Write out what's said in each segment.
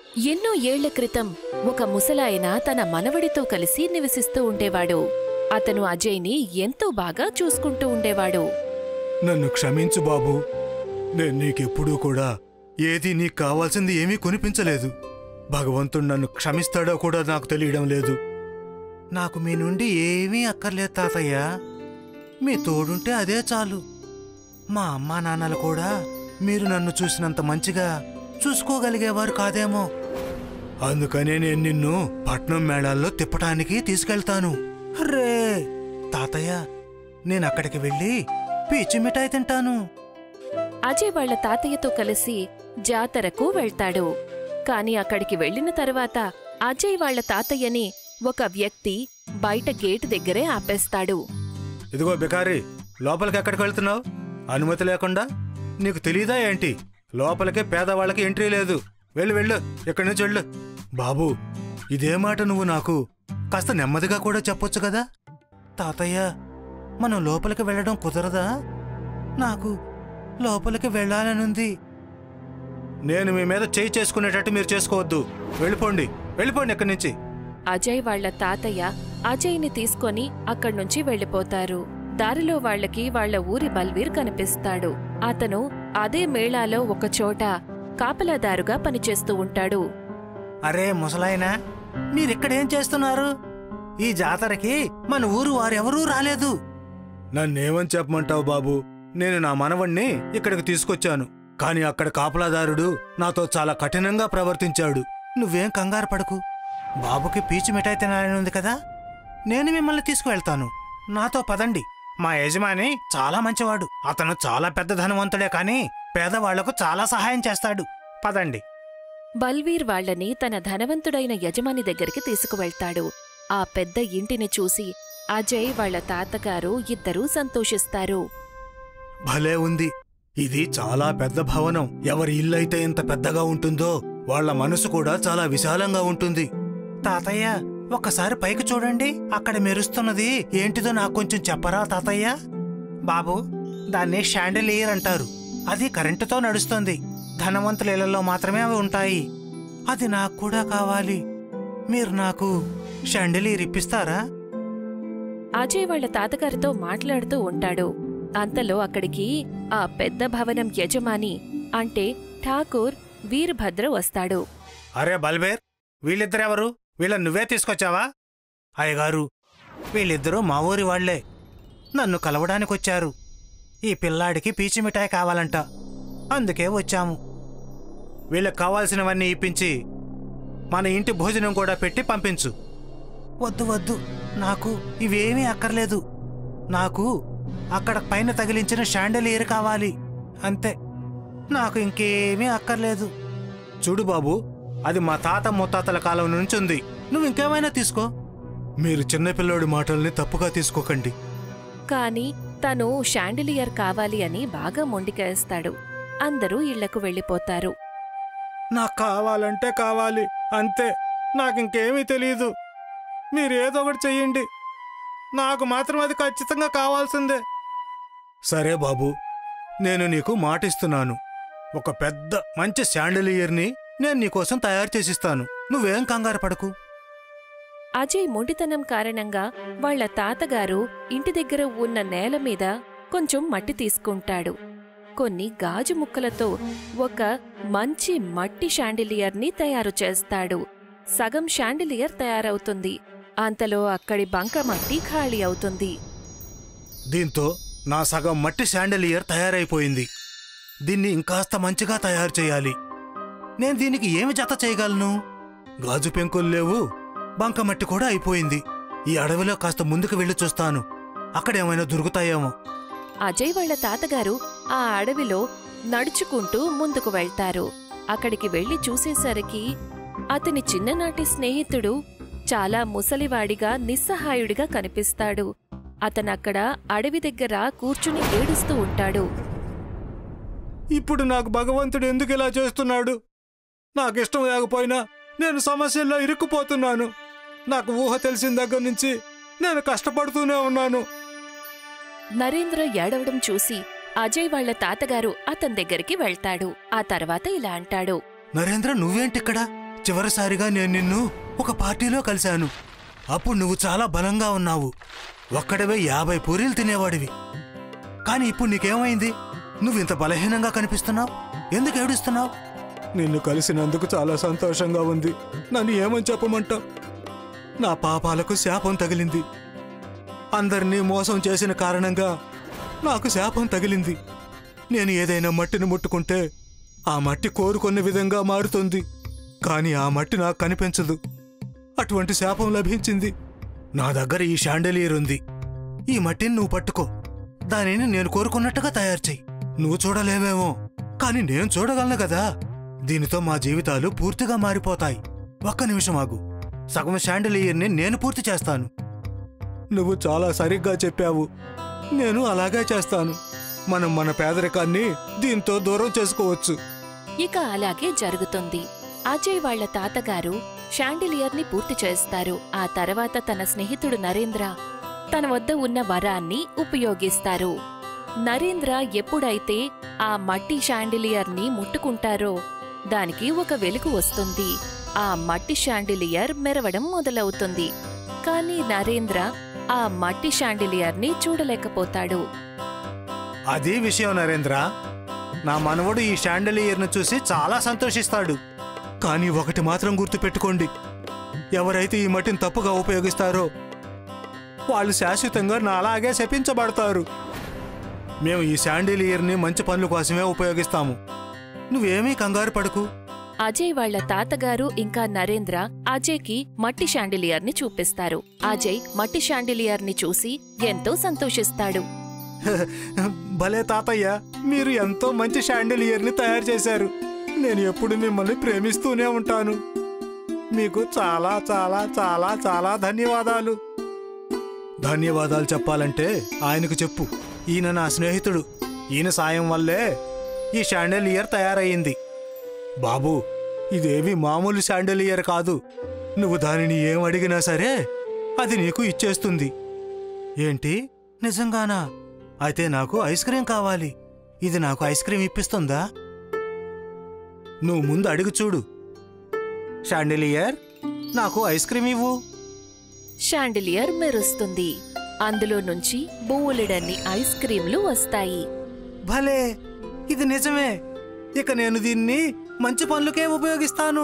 ఎన్నో ఏళ్ల క్రితం ఒక ముసలాయన తన మనవడితో కలిసి నివసిస్తూ ఉండేవాడు అతను అజయ్ని ఎంతో బాగా చూసుకుంటూ ఉండేవాడు నన్ను క్షమించు బాబు నేను నీకెప్పుడూ కూడా ఏది నీకు కావాల్సింది ఏమీ కొనిపించలేదు భగవంతుడు నన్ను క్షమిస్తాడో కూడా నాకు తెలియడం లేదు నాకు మీ నుండి ఏమీ అక్కర్లేదు తాతయ్య మీ తోడుంటే అదే చాలు మా అమ్మా నాన్నలు కూడా మీరు నన్ను చూసినంత మంచిగా చూసుకోగలిగేవారు కాదేమో అందుకనే నేను నిన్ను పట్నం మేళాల్లో తిప్పటానికి తీసుకెళ్తాను రే తాతయ్య నేను అక్కడికి వెళ్ళి పీచు మిఠాయి తింటాను అజయ్ వాళ్ళ తాతయ్యతో కలిసి జాతరకు వెళ్తాడు కాని అక్కడికి వెళ్ళిన తర్వాత అజయ్ వాళ్ళ తాతయ్యని ఒక వ్యక్తి బయట గేటు దగ్గరే ఆపేస్తాడు ఇదిగో బికారి లోపలికి ఎక్కడికి వెళ్తున్నావు అనుమతి లేకుండా నీకు తెలీదా ఏంటి లోపలికి పేదవాళ్ళకి ఎంట్రీ లేదు వెళ్ళు వెళ్ళు ఇక్కడి నుంచి వెళ్ళు బాబు ఇదే మాట నువ్వు నాకు కాస్త నెమ్మదిగా కూడా చెప్పొచ్చు కదా తాతయ్య మనం లోపలికి వెళ్ళడం కుదరదా నాకు లోపలికి వెళ్ళాలనుంది నేను మీ మీద చేయి చేసుకునేటట్టు మీరు చేసుకోవద్దు వెళ్ళిపోండి వెళ్ళిపోండి ఇక్కడి నుంచి అజయ్ వాళ్ళ తాతయ్య అజయ్ని తీసుకొని అక్కడ్నుంచి వెళ్ళిపోతారు దారిలో వాళ్ళకి వాళ్ళ ఊరి బల్వీర్ కనిపిస్తాడు అతను అదే మేళాలో ఒక చోట కాపలాదారుగా పనిచేస్తూ ఉంటాడు అరే ముసలాయనా మీరిక్కడేం చేస్తున్నారు ఈ జాతరకి మన ఊరు వారెవరూ రాలేదు నన్నేమని చెప్పమంటావు బాబు నేను నా మనవణ్ణి ఇక్కడికి తీసుకొచ్చాను కాని అక్కడ కాపలాదారుడు నాతో చాలా కఠినంగా ప్రవర్తించాడు నువ్వేం కంగారు పడకు బాబుకి పీచు మిఠాయి తినాలని ఉంది కదా నేను మిమ్మల్ని తీసుకువెళ్తాను నాతో పదండి మా యజమాని చాలా మంచివాడు అతను చాలా పెద్ద ధనవంతుడే కాని పేదవాళ్లకు చాలా సహాయం చేస్తాడు పదండి బల్వీర్ వాళ్ళని తన ధనవంతుడైన యజమాని దగ్గరికి తీసుకువెళ్తాడు ఆ పెద్ద ఇంటిని చూసి అజయ్ వాళ్ళ తాతగారు ఇద్దరూ సంతోషిస్తారు భలే ఉంది ఇది చాలా పెద్ద భవనం ఎవరి ఇల్లైతే ఇంత పెద్దగా ఉంటుందో వాళ్ళ మనసు కూడా చాలా విశాలంగా ఉంటుంది తాతయ్య ఒక్కసారి పైకి చూడండి అక్కడ మెరుస్తున్నది ఏంటిదో నాకు కొంచెం చెప్పరా తాతయ్య బాబు దాన్ని షాండలియర్ అంటారు అది కరెంటుతో నడుస్తుంది ధనవంతుల ఇళ్లలో మాత్రమే అవి ఉంటాయి అది నాకు కూడా కావాలి మీరు నాకు షాండలియర్ ఇప్పిస్తారా అజయ్ వాళ్ళ తాతగారితో మాట్లాడుతూ ఉంటాడు అంతలో అక్కడికి ఆ పెద్ద భవనం యజమాని అంటే ఠాకూర్ వీరభద్ర వస్తాడు అరే బల్బేర్ వీళ్ళిద్దరెవరు వీళ్ళని నువ్వే తీసుకొచ్చావా అయ్యగారు వీళ్ళిద్దరూ మా ఊరి వాళ్లే నన్ను కలవడానికొచ్చారు ఈ పిల్లాడికి పీచు మిఠాయి కావాలంట అందుకే వచ్చాము వీళ్ళకి కావాల్సినవన్నీ ఇప్పించి మన ఇంటి భోజనం కూడా పెట్టి పంపించు వద్దు వద్దు నాకు ఇవేమీ అక్కర్లేదు నాకు అక్కడ పైన తగిలించిన షాండలియర్ కావాలి అంతే నాకు ఇంకేమీ అక్కర్లేదు చూడు బాబు అది మా తాత ముత్తాతల కాలం నుంచి ఉంది నువ్వు ఇంకేమైనా తీసుకో మీరు చిన్నపిల్లోడి మాటల్ని తప్పుగా తీసుకోకండి కాని తను షాండిలియర్ కావాలి అని బాగా మొండికేస్తాడు అందరూ ఇళ్లకు వెళ్ళిపోతారు నాకు కావాలంటే కావాలి అంతే నాకు ఇంకేమీ తెలియదు మీరు ఏదో ఒకటి చెయ్యండి నాకు మాత్రం అది ఖచ్చితంగా కావాల్సిందే సరే బాబు నేను నీకు మాటిస్తున్నాను ఒక పెద్ద మంచి శాండలియర్ని నేను నీకోసం తయారు చేసిస్తాను నువ్వేం కంగారు పడకు అజయ్ మొండితనం కారణంగా వాళ్ళ తాతగారు ఇంటి దగ్గర ఉన్న నేల మీద కొంచెం మట్టి తీసుకుంటాడు కొన్ని గాజు ముక్కలతో ఒక మంచి మట్టి షాండిలియర్ని తయారు చేస్తాడు సగం షాండిలియర్ తయారవుతుంది అంతలో అక్కడి బంక మట్టి ఖాళీ అవుతుంది దీంతో నా సగం మట్టి శాండలియర్ తయారైపోయింది దీన్ని ఇంకాస్త మంచిగా తయారు చేయాలి నేను దీనికి ఏమి జత చేయగలను గాజు పెంకులు లేవు బంకమట్టి కూడా అయిపోయింది ఈ అడవిలో కాస్త ముందుకు వెళ్ళి చూస్తాను అక్కడేమైనా దొరుకుతాయేమో అజయ్ వాళ్ళ తాతగారు ఆ అడవిలో నడుచుకుంటూ ముందుకు వెళ్తారు అక్కడికి వెళ్లి చూసేసరికి అతని చిన్ననాటి స్నేహితుడు చాలా ముసలివాడిగా నిస్సహాయుడిగా కనిపిస్తాడు అతనక్కడ అడవి దగ్గర కూర్చుని ఏడుస్తూ ఉంటాడు ఇప్పుడు నాకు భగవంతుడు ఎందుకు ఇలా చేస్తున్నాడు నాకు ఇష్టం లేకపోయినా నేను సమస్యల్లో ఇరుక్కుపోతున్నాను నాకు ఊహ తెలిసిన దగ్గర నుంచి నేను కష్టపడుతూనే ఉన్నాను నరేంద్ర ఏడవడం చూసి అజయ్ వాళ్ళ తాతగారు అతని దగ్గరికి వెళ్తాడు ఆ తర్వాత ఇలా అంటాడు నరేంద్ర నువ్వేంటిక్కడ చివరిసారిగా నేను నిన్ను ఒక పార్టీలో కలిశాను అప్పుడు నువ్వు చాలా బలంగా ఉన్నావు ఒక్కడవే యాభై పూరీలు తినేవాడివి కానీ ఇప్పుడు నీకేమైంది నువ్వు ఇంత బలహీనంగా కనిపిస్తున్నావు ఎందుకు ఏడుస్తున్నావు నిన్ను కలిసినందుకు చాలా సంతోషంగా ఉంది నన్ను ఏమని చెప్పమంటావు నా పాపాలకు శాపం తగిలింది అందరినీ మోసం చేసిన కారణంగా నాకు శాపం తగిలింది నేను ఏదైనా మట్టిని ముట్టుకుంటే ఆ మట్టి కోరుకున్న విధంగా మారుతుంది కానీ ఆ మట్టి నాకు కనిపించదు అటువంటి శాపం లభించింది నా దగ్గర ఈ షాండలియర్ ఉంది ఈ మట్టిని నువ్వు పట్టుకో దానిని నేను కోరుకున్నట్టుగా తయారు చెయ్యి నువ్వు చూడలేవేమో కానీ నేను చూడగలను కదా దీనితో మా జీవితాలు పూర్తిగా మారిపోతాయి ఒక్క నిమిషం ఆగు సగం షాండలియర్ని నేను పూర్తి చేస్తాను నువ్వు చాలా సరిగ్గా చెప్పావు నేను అలాగే చేస్తాను మనం మన పేదరికాన్ని దీంతో దూరం చేసుకోవచ్చు ఇక అలాగే జరుగుతుంది అజయ్ వాళ్ళ తాతగారు షాండిలియర్ని పూర్తి చేస్తారు ఆ తర్వాత తన స్నేహితుడు నరేంద్ర తన వద్ద ఉన్న వరాన్ని ఉపయోగిస్తారు నరేంద్ర ఎప్పుడైతే ఆ మట్టి షాండిలియర్ని ముట్టుకుంటారో దానికి ఒక వెలుగు వస్తుంది ఆ మట్టి షాండిలియర్ మెరవడం మొదలవుతుంది కానీ నరేంద్ర ఆ మట్టి షాండిలియర్ని చూడలేకపోతాడు అదే విషయం నరేంద్ర నా మనవడు ఈ షాండలియర్ను చూసి చాలా సంతోషిస్తాడు కానీ ఒకటి మాత్రం గుర్తుపెట్టుకోండి ఎవరైతే ఈ మట్టిని తప్పుగా ఉపయోగిస్తారో వాళ్ళు శాశ్వతంగా నాలాగే శపించబడతారు మేము ఈ శాండిలియర్ని మంచి పనుల కోసమే ఉపయోగిస్తాము నువ్వేమీ కంగారు పడకు అజయ్ వాళ్ళ తాతగారు ఇంకా నరేంద్ర అజయ్కి మట్టి షాండిలియర్ని చూపిస్తారు అజయ్ మట్టి షాండిలియర్ని చూసి ఎంతో సంతోషిస్తాడు భలే తాతయ్య మీరు ఎంతో మంచి షాండిలియర్ని తయారు చేశారు నేను ఎప్పుడు మిమ్మల్ని ప్రేమిస్తూనే ఉంటాను మీకు చాలా చాలా చాలా చాలా ధన్యవాదాలు ధన్యవాదాలు చెప్పాలంటే ఆయనకు చెప్పు ఈయన నా స్నేహితుడు ఈయన సాయం వల్లే ఈ షాండలియర్ తయారయ్యింది బాబు ఇదేవి మామూలు షాండలియర్ కాదు నువ్వు దానిని ఏం అడిగినా సరే అది నీకు ఇచ్చేస్తుంది ఏంటి నిజంగానా అయితే నాకు ఐస్ క్రీం కావాలి ఇది నాకు ఐస్ క్రీం ఇప్పిస్తుందా నువ్వు ముందు అడుగు చూడు షాండిలియర్ నాకు ఐస్ క్రీం ఇవ్వు షాండిలియర్ మెరుస్తుంది అందులో నుంచి బోలెడన్ని ఐస్ క్రీంలు వస్తాయి భలే ఇది నిజమే ఇక నేను దీన్ని మంచి పనులకే ఉపయోగిస్తాను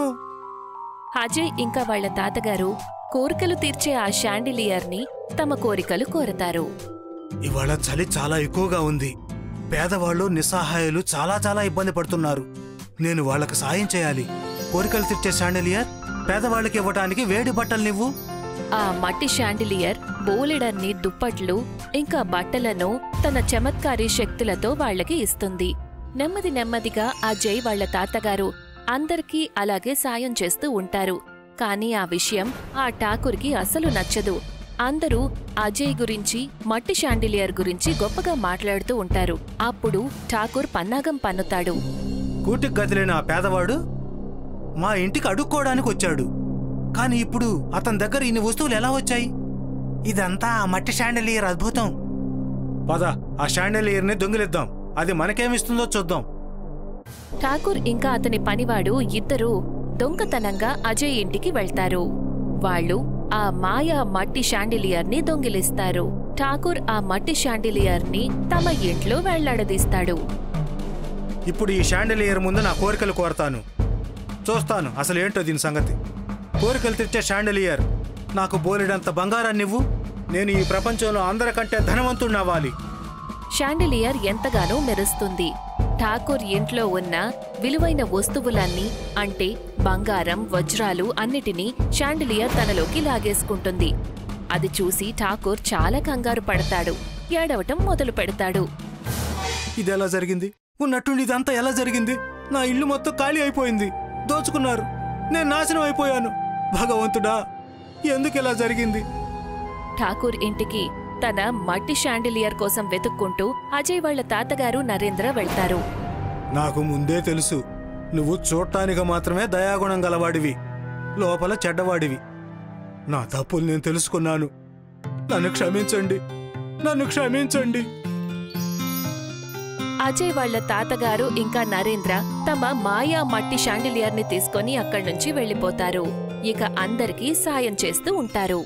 అజయ్ ఇంకా వాళ్ళ తాతగారు కోరికలు తీర్చే ఆ షాండిలియర్ని తమ కోరికలు కోరతారు ఇవాళ చలి చాలా ఎక్కువగా ఉంది పేదవాళ్ళు నిస్సహాయాలు చాలా చాలా ఇబ్బంది పడుతున్నారు నేను వాళ్ళకి సాయం చేయాలి కోరికలు తీర్చే షాండిలియర్ పేదవాళ్ళకి ఇవ్వటానికి వేడి బట్టలనివ్వు ఆ మట్టి షాండిలియర్ బోలెడన్ని దుప్పట్లు ఇంకా బట్టలను తన చమత్కారీ శక్తులతో వాళ్ళకి ఇస్తుంది నెమ్మది నెమ్మదిగా అజయ్ వాళ్ళ తాతగారు అందరికీ అలాగే సాయం చేస్తూ ఉంటారు కానీ ఆ విషయం ఆ ఠాకూర్కి అసలు నచ్చదు అందరూ అజయ్ గురించి మట్టి షాండిలియర్ గురించి గొప్పగా మాట్లాడుతూ ఉంటారు అప్పుడు ఠాకూర్ పన్నాగం పన్నుతాడు కూటికి గదిలేని ఆ పేదవాడు మా ఇంటికి అడుక్కోవడానికి వచ్చాడు కానీ ఇప్పుడు అతని దగ్గర ఇన్ని వస్తువులు ఎలా వచ్చాయి ఇదంతా ఆ మట్టి షాండలియర్ అద్భుతం పద ఆ షాండలియర్ని దొంగిలిద్దాం అది మనకేమిస్తుందో చూద్దాం ఠాకూర్ ఇంకా అతని పనివాడు ఇద్దరూ దొంగతనంగా అజయ్ ఇంటికి వెళ్తారు వాళ్ళు ఆ మాయా మట్టి షాండిలియర్ని దొంగిలిస్తారు ఠాకూర్ ఆ మట్టి షాండిలియర్ని తమ ఇంట్లో వెళ్లాడదీస్తాడు ఇప్పుడు ఈ షాండలియర్ ముందు నా కోరికలు కోరతాను చూస్తాను అసలు ఏంటో దీని సంగతి కోరికలు తెచ్చే షాండలియర్ నాకు బోలెడంత బంగారాన్నివ్వు నేను ఈ ప్రపంచంలో అందరికంటే ధనవంతుడిని అవ్వాలి షాండిలియర్ ఎంతగానో మెరుస్తుంది ఠాకూర్ ఇంట్లో ఉన్న విలువైన వస్తువులన్నీ అంటే బంగారం వజ్రాలు అన్నిటినీ షాండిలియర్ తనలోకి లాగేసుకుంటుంది అది చూసి ఠాకూర్ చాలా కంగారు పడతాడు ఏడవటం మొదలు పెడతాడు ఇది ఎలా జరిగింది ఉన్నట్టుండి ఇదంతా ఎలా జరిగింది నా ఇల్లు మొత్తం ఖాళీ అయిపోయింది దోచుకున్నారు నేను నాశనం అయిపోయాను భగవంతుడా ఎందుకు ఇలా జరిగింది ఠాకూర్ ఇంటికి తన మట్టి షాండిలియర్ కోసం వెతుక్కుంటూ అజయ్ వాళ్ళ తాతగారు నరేంద్ర వెళ్తారు నాకు ముందే తెలుసు నువ్వు చూడటానికి మాత్రమే దయాగుణం గలవాడివి లోపల చెడ్డవాడివి నా తప్పులు నేను తెలుసుకున్నాను నన్ను క్షమించండి నన్ను క్షమించండి అజయ్ వాళ్ళ తాతగారు ఇంకా నరేంద్ర తమ మాయా మట్టి షాండిలియర్ని తీసుకొని అక్కడి నుంచి వెళ్లిపోతారు ఇక అందరికీ సాయం చేస్తూ ఉంటారు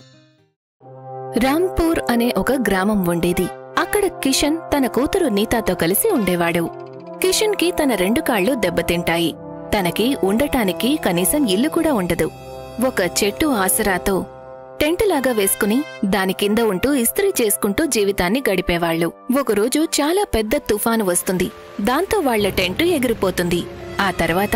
రాంపూర్ అనే ఒక గ్రామం ఉండేది అక్కడ కిషన్ తన కూతురు నీతాతో కలిసి ఉండేవాడు కిషన్ కి తన రెండు కాళ్ళు దెబ్బతింటాయి తనకి ఉండటానికి కనీసం ఇల్లు కూడా ఉండదు ఒక చెట్టు ఆసరాతో టెంటులాగా వేసుకుని దాని కింద ఉంటూ ఇస్త్రీ చేసుకుంటూ జీవితాన్ని గడిపేవాళ్లు ఒకరోజు చాలా పెద్ద తుఫాను వస్తుంది దాంతో వాళ్ల టెంటు ఎగిరిపోతుంది ఆ తర్వాత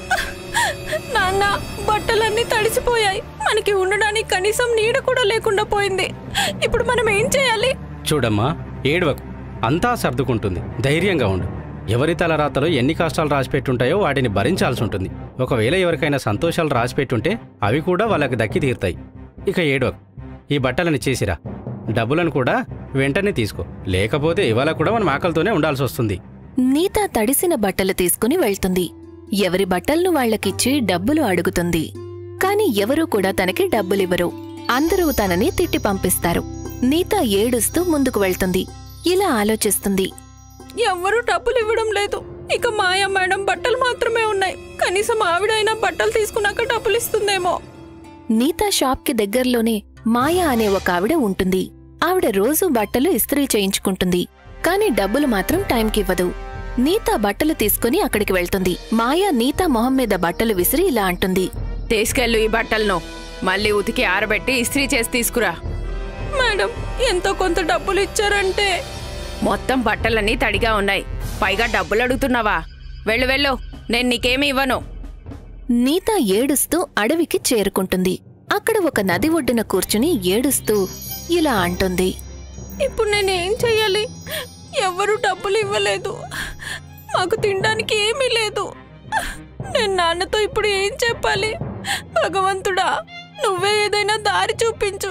నాన్న బట్టలన్నీ తడిసిపోయాయి మనకి ఉండడానికి కనీసం నీడ కూడా లేకుండా పోయింది ఇప్పుడు మనం ఏం చేయాలి చూడమ్మా ఏడవకు అంతా సర్దుకుంటుంది ధైర్యంగా ఉండు ఎవరి తలరాతలో ఎన్ని కష్టాలు రాసిపెట్టుంటాయో వాటిని భరించాల్సి ఉంటుంది ఒకవేళ ఎవరికైనా సంతోషాలు రాసిపెట్టుంటే అవి కూడా వాళ్ళకి దక్కి తీరుతాయి ఇక ఏడవకు ఈ బట్టలని చేసిరా డబ్బులను కూడా వెంటనే తీసుకో లేకపోతే ఇవాళ కూడా మనం ఆకలితోనే ఉండాల్సి వస్తుంది నీత తడిసిన బట్టలు తీసుకుని వెళ్తుంది ఎవరి బట్టలను వాళ్లకిచ్చి డబ్బులు అడుగుతుంది కాని ఎవరూ కూడా తనకి డబ్బులివ్వరు అందరూ తనని తిట్టి పంపిస్తారు నీత ఏడుస్తూ ముందుకు వెళ్తుంది ఇలా ఆలోచిస్తుంది ఎవ్వరూ డబ్బులు ఇవ్వడం లేదు ఇక మాయా మేడం బట్టలు మాత్రమే ఉన్నాయి కనీసం ఆవిడైనా బట్టలు తీసుకున్నాక డబ్బులు ఇస్తుందేమో నీతా షాప్కి దగ్గర్లోనే మాయా అనే ఒక ఆవిడ ఉంటుంది ఆవిడ రోజూ బట్టలు ఇస్త్రీ చేయించుకుంటుంది కాని డబ్బులు మాత్రం టైంకివ్వదు నీతా బట్టలు తీసుకుని అక్కడికి వెళ్తుంది మాయా నీతా మొహం మీద బట్టలు విసిరి ఇలా అంటుంది తీసుకెళ్ళు ఈ బట్టలను మళ్ళీ ఉతికి ఆరబెట్టి ఇస్త్రీ చేసి తీసుకురా మేడం ఎంతో కొంత డబ్బులు ఇచ్చారంటే మొత్తం బట్టలన్నీ తడిగా ఉన్నాయి పైగా డబ్బులు అడుగుతున్నావా వెళ్ళు వెళ్ళు నేను నీకేమీ ఇవ్వను నీత ఏడుస్తూ అడవికి చేరుకుంటుంది అక్కడ ఒక నది ఒడ్డున కూర్చుని ఏడుస్తూ ఇలా అంటుంది ఇప్పుడు నేనేం చెయ్యాలి ఎవ్వరూ డబ్బులు ఇవ్వలేదు మాకు తినడానికి ఏమీ లేదు నేను నాన్నతో ఇప్పుడు ఏం చెప్పాలి భగవంతుడా నువ్వే ఏదైనా దారి చూపించు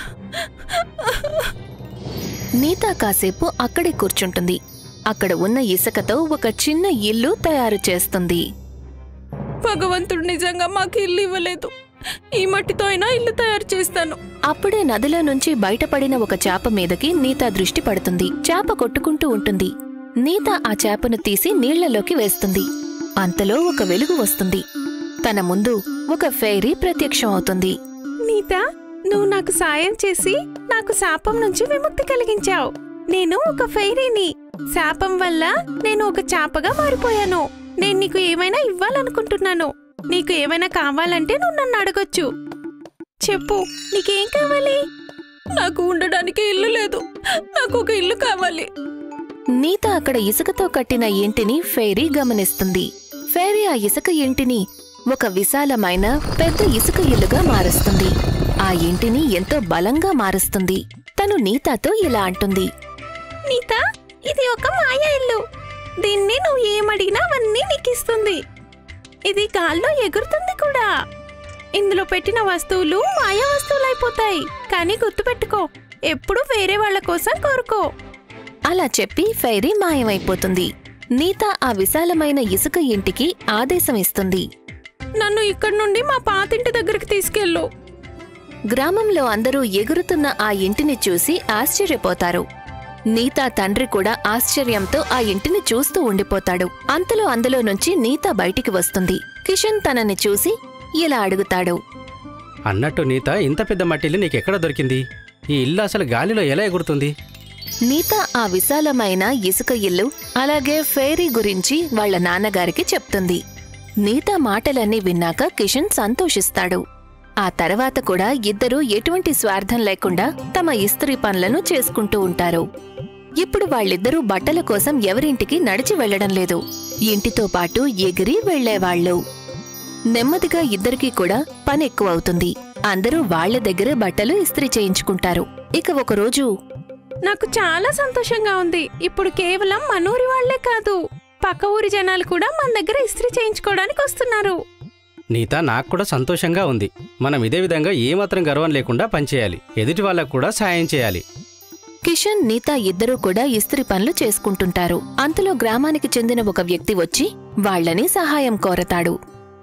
నీత కాసేపు అక్కడే కూర్చుంటుంది అక్కడ ఉన్న ఇసుకతో ఒక చిన్న ఇల్లు తయారు చేస్తుంది భగవంతుడు నిజంగా మాకు ఇల్లు ఇవ్వలేదు ఈ మట్టితో అయినా ఇల్లు తయారు చేస్తాను అప్పుడే నదిలో నుంచి బయటపడిన ఒక చేప మీదకి నీత దృష్టి పడుతుంది చేప కొట్టుకుంటూ ఉంటుంది నీత ఆ చేపను తీసి నీళ్లలోకి వేస్తుంది అంతలో ఒక వెలుగు వస్తుంది తన ముందు ఒక ఫెయిరీ ప్రత్యక్షం అవుతుంది నీత నువ్వు నాకు సాయం చేసి నాకు శాపం నుంచి విముక్తి కలిగించావు నేను ఒక ఫైరీని శాపం వల్ల నేను ఒక చాపగా మారిపోయాను నేను నీకు ఏమైనా ఇవ్వాలనుకుంటున్నాను నీకు ఏమైనా కావాలంటే నువ్వు నన్ను అడగొచ్చు చెప్పు నీకేం కావాలి నాకు ఉండడానికి ఇల్లు లేదు నాకు ఒక ఇల్లు కావాలి నీత అక్కడ ఇసుకతో కట్టిన ఇంటిని ఫెయిరీ గమనిస్తుంది ఫెయిరీ ఆ ఇసుక ఇంటిని ఒక విశాలమైన పెద్ద ఇసుక ఇల్లుగా మారుస్తుంది ఆ ఇంటిని ఎంతో బలంగా మారుస్తుంది తను నీతాతో ఇలా అంటుంది నీత ఇది ఒక మాయా ఇల్లు దీన్ని నువ్వు ఏమడిగినా అవన్నీ నీకు ఇస్తుంది ఇది గాల్లో ఎగురుతుంది కూడా ఇందులో పెట్టిన వస్తువులు మాయా వస్తువులు అయిపోతాయి కానీ గుర్తుపెట్టుకో ఎప్పుడు వేరే వాళ్ళ కోసం కోరుకో అలా చెప్పి ఫైరీ మాయమైపోతుంది నీత ఆ విశాలమైన ఇసుక ఇంటికి ఆదేశం ఇస్తుంది నన్ను ఇక్కడి నుండి మా పాతింటి దగ్గరికి తీసుకెళ్ళు గ్రామంలో అందరూ ఎగురుతున్న ఆ ఇంటిని చూసి ఆశ్చర్యపోతారు నీతా తండ్రి కూడా ఆశ్చర్యంతో ఆ ఇంటిని చూస్తూ ఉండిపోతాడు అంతలో అందులో నుంచి నీత బయటికి వస్తుంది కిషన్ తనని చూసి ఇలా అడుగుతాడు అన్నట్టు నీత ఇంత పెద్ద మట్టిల్లు నీకెక్కడ దొరికింది ఈ ఇల్లు అసలు గాలిలో ఎలా ఎగురుతుంది నీత ఆ విశాలమైన ఇసుక ఇల్లు అలాగే ఫేరీ గురించి వాళ్ళ నాన్నగారికి చెప్తుంది నీత మాటలన్నీ విన్నాక కిషన్ సంతోషిస్తాడు ఆ తర్వాత కూడా ఇద్దరూ ఎటువంటి స్వార్థం లేకుండా తమ ఇస్త్రీ పనులను చేసుకుంటూ ఉంటారు ఇప్పుడు వాళ్ళిద్దరూ బట్టల కోసం ఎవరింటికి నడిచి వెళ్లడం లేదు ఇంటితో పాటు ఎగిరి వెళ్లేవాళ్ళు నెమ్మదిగా ఇద్దరికీ కూడా పని ఎక్కువవుతుంది అందరూ వాళ్ళ దగ్గరే బట్టలు ఇస్త్రీ చేయించుకుంటారు ఇక ఒకరోజు నాకు చాలా సంతోషంగా ఉంది ఇప్పుడు కేవలం మనూరి వాళ్లే కాదు పక్క ఊరి జనాలు కూడా మన దగ్గర ఇస్త్రీ చేయించుకోవడానికి వస్తున్నారు నీత నాకు కూడా సంతోషంగా ఉంది మనం ఇదే విధంగా ఏమాత్రం గర్వం లేకుండా పనిచేయాలి ఎదుటి వాళ్ళకు కూడా సాయం చేయాలి కిషన్ నీత ఇద్దరూ కూడా ఇస్త్రీ పనులు చేసుకుంటుంటారు అంతలో గ్రామానికి చెందిన ఒక వ్యక్తి వచ్చి వాళ్ళని సహాయం కోరతాడు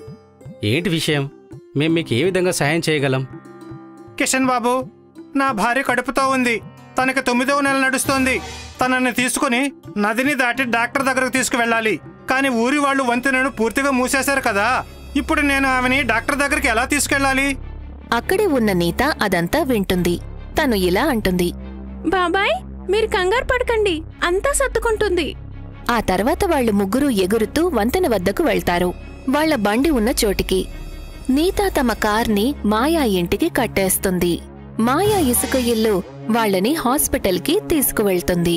ఏంటి విషయం మేం మీకు ఏ విధంగా సాయం చేయగలం కిషన్ బాబు నా భార్య కడుపుతో ఉంది తనకి తొమ్మిదవ నెల నడుస్తోంది తనని తీసుకుని నదిని దాటి డాక్టర్ దగ్గరకు తీసుకువెళ్ళాలి కానీ ఊరి వాళ్ళు వంతెనను పూర్తిగా మూసేశారు కదా ఇప్పుడు నేను ఆమెని డాక్టర్ దగ్గరికి ఎలా తీసుకెళ్ళాలి అక్కడే ఉన్న నీత అదంతా వింటుంది తను ఇలా అంటుంది బాబాయ్ మీరు కంగారు పడకండి అంతా సర్దుకుంటుంది ఆ తర్వాత వాళ్ళు ముగ్గురు ఎగురుతూ వంతెన వద్దకు వెళ్తారు వాళ్ళ బండి ఉన్న చోటికి నీత తమ కార్ని మాయా ఇంటికి కట్టేస్తుంది మాయా ఇసుక ఇల్లు వాళ్ళని హాస్పిటల్కి తీసుకువెళ్తుంది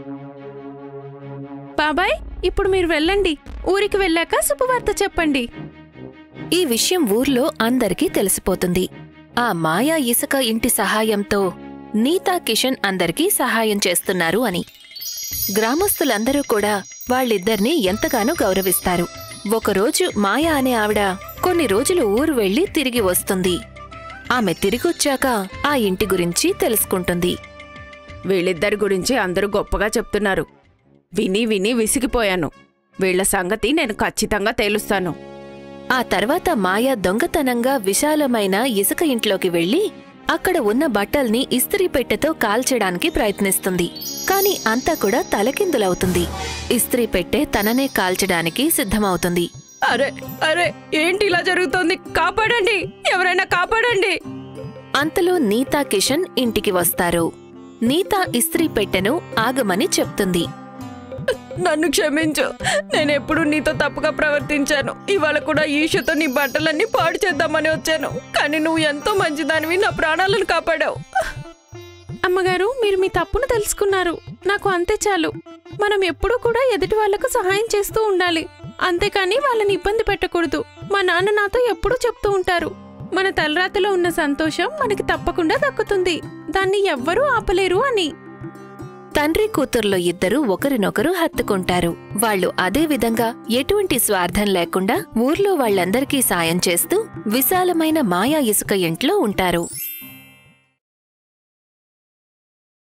బాబాయ్ ఇప్పుడు మీరు వెళ్ళండి ఊరికి వెళ్ళాక శుభవార్త చెప్పండి ఈ విషయం ఊర్లో అందరికీ తెలిసిపోతుంది ఆ మాయా ఇసుక ఇంటి సహాయంతో నీతా కిషన్ అందరికీ సహాయం చేస్తున్నారు అని గ్రామస్తులందరూ కూడా వాళ్ళిద్దరినీ ఎంతగానో గౌరవిస్తారు ఒకరోజు మాయా అనే ఆవిడ కొన్ని రోజులు ఊరు వెళ్లి తిరిగి వస్తుంది ఆమె తిరిగొచ్చాక ఆ ఇంటి గురించి తెలుసుకుంటుంది వీళ్ళిద్దరి గురించి అందరూ గొప్పగా చెప్తున్నారు విని విని విసిగిపోయాను వీళ్ల సంగతి నేను ఖచ్చితంగా తేలుస్తాను ఆ తర్వాత మాయ దొంగతనంగా విశాలమైన ఇసుక ఇంట్లోకి వెళ్లి అక్కడ ఉన్న బట్టల్ని ఇస్త్రీ పెట్టెతో కాల్చడానికి ప్రయత్నిస్తుంది కాని అంతా కూడా తలకిందులవుతుంది ఇస్త్రీ పెట్టె తననే కాల్చడానికి సిద్ధమవుతుంది అరే అరే ఏంటి ఇలా జరుగుతోంది కాపాడండి ఎవరైనా కాపాడండి అంతలో నీతా కిషన్ ఇంటికి వస్తారు నీతా ఇస్త్రీ పెట్టెను ఆగమని చెప్తుంది నన్ను క్షమించు నేనెప్పుడు నీతో తప్పుగా ప్రవర్తించాను ఇవాళ కూడా ఈషుతో నీ బట్టలన్నీ పాడు చేద్దామని వచ్చాను కానీ నువ్వు ఎంతో మంచిదానివి నా ప్రాణాలను కాపాడావు అమ్మగారు మీరు మీ తప్పును తెలుసుకున్నారు నాకు అంతే చాలు మనం ఎప్పుడూ కూడా ఎదుటి వాళ్లకు సహాయం చేస్తూ ఉండాలి అంతేకాని వాళ్ళని ఇబ్బంది పెట్టకూడదు మా నాన్న నాతో ఎప్పుడూ చెప్తూ ఉంటారు మన తలరాతలో ఉన్న సంతోషం మనకి తప్పకుండా దక్కుతుంది దాన్ని ఎవ్వరూ ఆపలేరు అని తండ్రి కూతుర్లో ఇద్దరూ ఒకరినొకరు హత్తుకుంటారు వాళ్ళు అదే విధంగా ఎటువంటి స్వార్థం లేకుండా ఊర్లో వాళ్ళందరికీ సాయం చేస్తూ విశాలమైన మాయా ఇసుక ఇంట్లో ఉంటారు